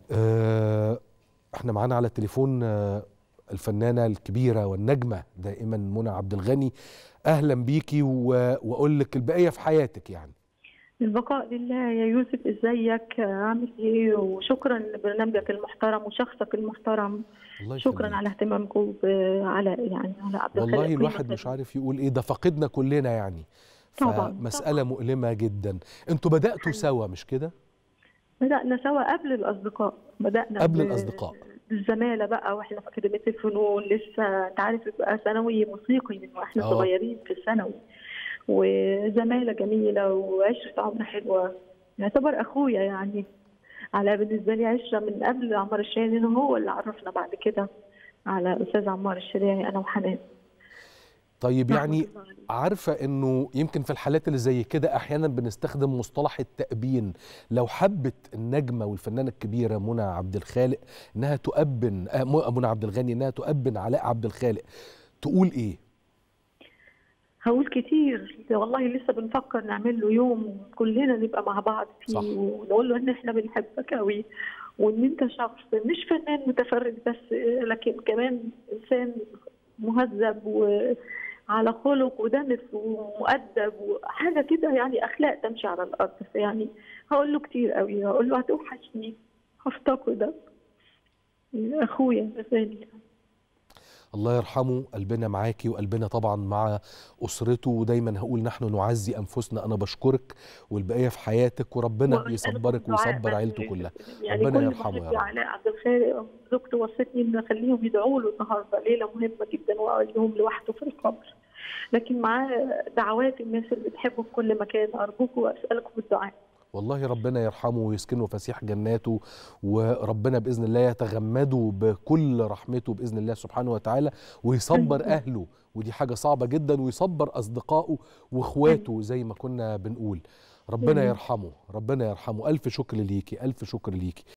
آه، احنا معانا على التليفون آه، الفنانه الكبيره والنجمه دائما منى عبد الغني اهلا بيكي و- واقول لك البقيه في حياتك يعني البقاء لله يا يوسف ازيك عامل ايه وشكرا لبرنامجك المحترم وشخصك المحترم الله شكرا يخليك. على اهتمامكم ب- على يعني على عبد الخالق والله قيمة الواحد مش عارف يقول ايه ده فقدنا كلنا يعني طبعاً، فمسألة مؤلمة جدا انتوا بدأتوا سوا مش كده بدأنا سوا قبل الأصدقاء بدأنا قبل ب- الأصدقاء. بالزمالة بقى واحنا في أكاديمية الفنون لسه أنت عارف يبقى ثانوي موسيقي من واحنا آه. صغيرين في الثانوي وزمالة جميلة وعشرة عمر حلوة يعتبر أخويا يعني على بالنسبة لي عشرة من قبل عمار الشريعي لأنه هو اللي عرفنا بعد كده على أستاذ عمار الشريعي أنا وحنان طيب يعني رحمة الله عليه. عارفة انه يمكن في الحالات اللي زي كده احيانا بنستخدم مصطلح التأبين لو حبت النجمة والفنانة الكبيرة منى عبد الخالق انها تؤبن آه، م- منى عبد الغني انها تؤبن علاء عبد الخالق تقول ايه هقول كتير والله لسه بنفكر نعمل له يوم كلنا نبقى مع بعض فيه صح. ونقول له ان احنا بنحبك قوي وان انت شخص مش فنان متفرد بس لكن كمان انسان مهذب وعلى خلق ودمس ومؤدب وحاجه كده يعني اخلاق تمشي على الارض يعني هقول له كتير قوي هقول له هتوحشني هفتقدك اخويا غالي الله يرحمه قلبنا معاكي وقلبنا طبعا مع اسرته ودايما هقول نحن نعزي انفسنا انا بشكرك والبقيه في حياتك وربنا وأسألكم يصبرك الدعاء ويصبر بس عيلته يا كلها يوسف. يعني ربنا كل يرحمه ما يا حد رب. علاء عبد الخالق زوجته وصتني ان اخليهم يدعوا له النهارده ليله مهمه جدا واقعدهم لوحده في القبر لكن معاه دعوات الناس اللي بتحبه في كل مكان ارجوكم واسالكم بالدعاء والله ربنا يرحمه ويسكنه فسيح جناته وربنا باذن الله يتغمده بكل رحمته باذن الله سبحانه وتعالى ويصبر آمين. اهله ودي حاجه صعبه جدا ويصبر اصدقائه واخواته زي ما كنا بنقول ربنا آمين. يرحمه ربنا يرحمه الف شكر ليكي الف شكر ليكي